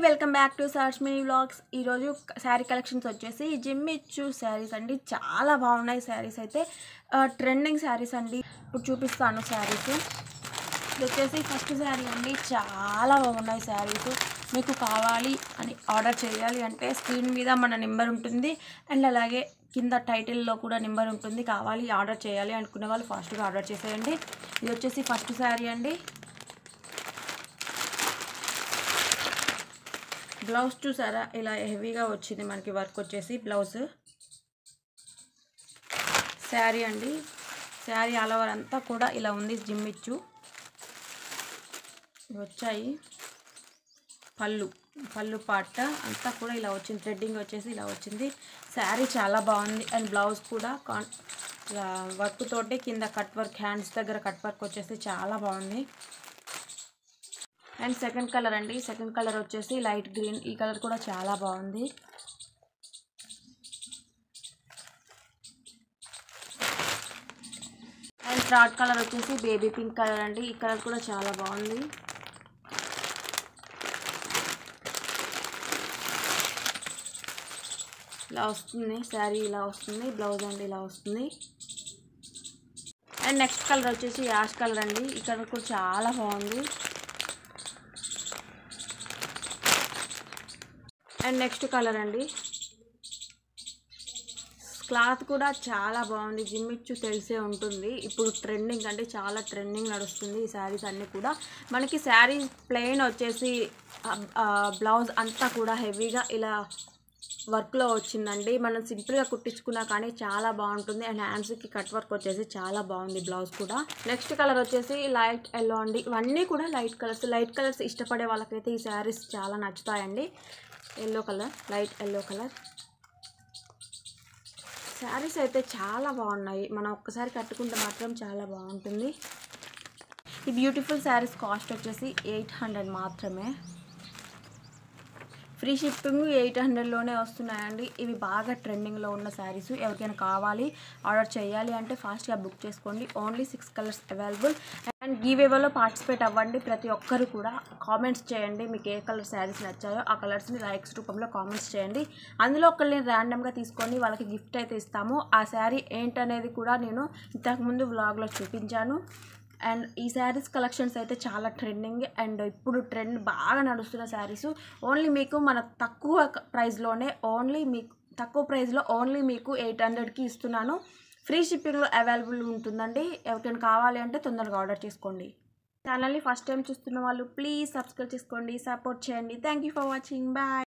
welcome back to search me vlogs ఈరోజు sari collections వచ్చేసి gym ఇచ్చు శారీస్ అండి చాలా బాగున్నాయి శారీస్ అయితే ట్రెండింగ్ శారీస్ అండి ఇప్పుడు చూపిస్తాను శారీస్ ఇది వచ్చేసి ఫస్ట్ శారీ అండి చాలా బాగున్నాయి శారీస్ మీకు కావాలి అని ఆర్డర్ చేయాలి అంటే స్క్రీన్ మీద మన నెంబర్ ఉంటుంది అండ్ అలాగే కింద టైటిల్లో కూడా నెంబర్ ఉంటుంది కావాలి ఆర్డర్ చేయాలి అనుకునే వాళ్ళు ఫాస్ట్గా ఆర్డర్ చేసేయండి ఇది వచ్చేసి ఫస్ట్ శారీ అండి బ్లౌజ్ చూసారా ఇలా హెవీగా వచ్చింది మనకి వర్క్ వచ్చేసి బ్లౌజ్ శారీ అండి శారీ ఆల్ ఓవర్ అంతా కూడా ఇలా ఉంది జిమ్ ఇచ్చు ఇవి వచ్చాయి పళ్ళు పళ్ళు పాట అంతా కూడా ఇలా వచ్చింది థ్రెడ్డింగ్ వచ్చేసి ఇలా వచ్చింది శారీ చాలా బాగుంది అండ్ బ్లౌజ్ కూడా కాన్ ఇలా వర్క్ తోటి కింద కట్ వర్క్ హ్యాండ్స్ దగ్గర కట్ వర్క్ వచ్చేసి చాలా బాగుంది అండ్ సెకండ్ కలర్ అండి సెకండ్ కలర్ వచ్చేసి లైట్ గ్రీన్ ఈ కలర్ కూడా చాలా బాగుంది అండ్ థర్డ్ కలర్ వచ్చేసి బేబీ పింక్ కలర్ అండి ఈ కలర్ కూడా చాలా బాగుంది ఇలా వస్తుంది శారీ ఇలా వస్తుంది బ్లౌజ్ అండి ఇలా వస్తుంది అండ్ నెక్స్ట్ కలర్ వచ్చేసి యాష్ కలర్ అండి ఈ కలర్ కూడా చాలా బాగుంది అండ్ నెక్స్ట్ కలర్ అండి క్లాత్ కూడా చాలా బాగుంది జిమ్ ఇచ్చు తెలిసే ఉంటుంది ఇప్పుడు ట్రెండింగ్ అంటే చాలా ట్రెండింగ్ నడుస్తుంది ఈ శారీస్ అన్నీ కూడా మనకి శారీ ప్లెయిన్ వచ్చేసి బ్లౌజ్ అంతా కూడా హెవీగా ఇలా వర్క్లో వచ్చిందండి మనం సింపుల్గా కుట్టించుకున్నా కానీ చాలా బాగుంటుంది అండ్ హ్యాండ్స్కి కట్ వర్క్ వచ్చేసి చాలా బాగుంది బ్లౌజ్ కూడా నెక్స్ట్ కలర్ వచ్చేసి లైట్ ఎల్లో అండి ఇవన్నీ కూడా లైట్ కలర్స్ లైట్ కలర్స్ ఇష్టపడే వాళ్ళకైతే ఈ శారీస్ చాలా నచ్చుతాయండి yellow colour light yellow colour saris అయితే చాలా బాగున్నాయి మనం ఒక్కసారి కట్టుకుంటే మాత్రం చాలా బాగుంటుంది ఈ బ్యూటిఫుల్ శారీస్ కాస్ట్ వచ్చేసి ఎయిట్ హండ్రెడ్ మాత్రమే ఫ్రీ షిప్పింగ్ ఎయిట్ హండ్రెడ్లోనే వస్తున్నాయండి ఇవి బాగా ట్రెండింగ్లో ఉన్న శారీస్ ఎవరికైనా కావాలి ఆర్డర్ చేయాలి అంటే ఫాస్ట్గా బుక్ చేసుకోండి only six colours available and గివేవేలో పార్టిసిపేట్ అవ్వండి ప్రతి ఒక్కరు కూడా కామెంట్స్ చేయండి మీకు ఏ కలర్ శారీస్ నచ్చాయో ఆ కలర్స్ని లైక్స్ రూపంలో కామెంట్స్ చేయండి అందులో ఒకరిని ర్యాండమ్గా తీసుకొని వాళ్ళకి గిఫ్ట్ అయితే ఇస్తాము ఆ శారీ ఏంటనేది కూడా నేను ఇంతకుముందు వ్లాగ్లో చూపించాను అండ్ ఈ శారీస్ కలెక్షన్స్ అయితే చాలా ట్రెండింగ్ అండ్ ఇప్పుడు ట్రెండ్ బాగా నడుస్తున్న శారీస్ ఓన్లీ మీకు మన తక్కువ ప్రైస్లోనే ఓన్లీ మీకు తక్కువ ప్రైస్లో ఓన్లీ మీకు ఎయిట్ హండ్రెడ్కి ఇస్తున్నాను ఫ్రీ షిప్పింగ్లో అవైలబుల్ ఉంటుందండి ఎవరికైనా కావాలి అంటే తొందరగా ఆర్డర్ చేసుకోండి ఛానల్ని ఫస్ట్ టైం చూస్తున్న వాళ్ళు ప్లీజ్ సబ్స్క్రైబ్ చేసుకోండి సపోర్ట్ చేయండి thank you for watching bye